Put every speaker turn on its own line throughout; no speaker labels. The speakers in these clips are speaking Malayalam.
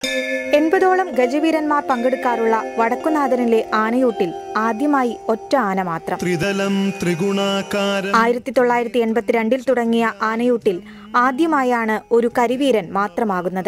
എൺപതോളം ഗജവീരന്മാർ പങ്കെടുക്കാറുള്ള വടക്കുനാഥനിലെ ആനയൂട്ടിൽ ആദ്യമായി ഒറ്റ ആന മാത്രം
ത്രിതലം ത്രിഗുണാകാരം
ആയിരത്തി തൊള്ളായിരത്തി എൺപത്തിരണ്ടിൽ തുടങ്ങിയ ആനയൂട്ടിൽ ആദ്യമായാണ് ഒരു കരിവീരൻ മാത്രമാകുന്നത്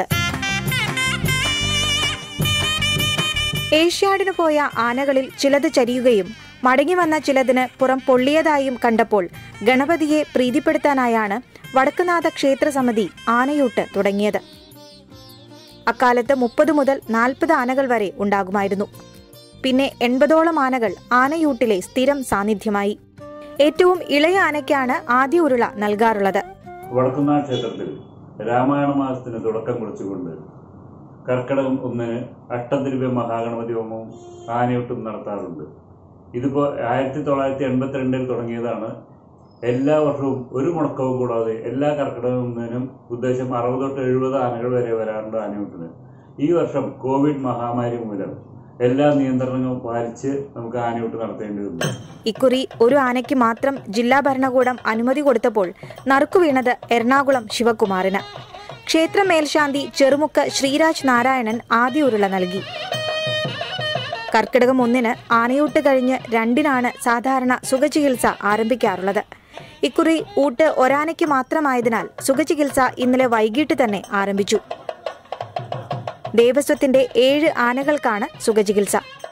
ഏഷ്യാഡിനു പോയ ആനകളിൽ ചിലത് ചരിയുകയും മടങ്ങി വന്ന ചിലതിന് പുറം പൊള്ളിയതായും കണ്ടപ്പോൾ ഗണപതിയെ പ്രീതിപ്പെടുത്താനായാണ് വടക്കുനാഥ ക്ഷേത്ര സമിതി ആനയൂട്ട് തുടങ്ങിയത് അക്കാലത്ത് മുപ്പത് മുതൽ നാൽപ്പത് ആനകൾ വരെ ഉണ്ടാകുമായിരുന്നു പിന്നെ എൺപതോളം ആനകൾ ആനയൂട്ടിലെ സ്ഥിരം സാന്നിധ്യമായി ഏറ്റവും ഇളയ ആനയ്ക്കാണ് ആദ്യ ഉരുള നൽകാറുള്ളത്
വടക്കുന്നാഥ ക്ഷേത്രത്തിൽ രാമായണ മാസത്തിന് തുടക്കം കുറിച്ചുകൊണ്ട് കർക്കിടകം ഒന്നിന് അഷ്ടദ്രവ്യ മഹാഗണപതി ഹോമവും ആനയൊട്ടും നടത്താറുണ്ട് ഇതിപ്പോൾ ആയിരത്തി തൊള്ളായിരത്തി എൺപത്തിരണ്ടിൽ തുടങ്ങിയതാണ് എല്ലാ വർഷവും ഒരു മുടക്കവും കൂടാതെ എല്ലാ കർക്കിടകം ഒന്നിനും ഉദ്ദേശം അറുപത് തൊട്ട് എഴുപത് ആനകൾ വരെ വരാറുണ്ട് ആനയൂട്ടിന് ഈ വർഷം കോവിഡ് മഹാമാരി മൂലം എല്ലാ നിയന്ത്രണങ്ങളും പാലിച്ച് നമുക്ക് ആനയൂട്ട് നടത്തേണ്ടി വന്നു
ഇക്കുറി ഒരു ആനയ്ക്ക് മാത്രം ജില്ലാ ഭരണകൂടം അനുമതി കൊടുത്തപ്പോൾ നറുക്കു വീണത് എറണാകുളം ശിവകുമാറിന് ക്ഷേത്ര മേൽശാന്തി ചെറുമുക്ക് ശ്രീരാജ് നാരായണൻ ആദ്യ ഉരുള നൽകി കർക്കിടകം ഒന്നിന് ആനയൂട്ട് കഴിഞ്ഞ് രണ്ടിനാണ് സാധാരണ സുഖചികിത്സ ആരംഭിക്കാറുള്ളത് ഇക്കുറി ഊട്ട് ഒരാനയ്ക്ക് മാത്രമായതിനാൽ സുഖചികിത്സ ഇന്നലെ വൈകിട്ട് തന്നെ ആരംഭിച്ചു ദേവസ്വത്തിന്റെ ഏഴ് ആനകൾക്കാണ് സുഖചികിത്സ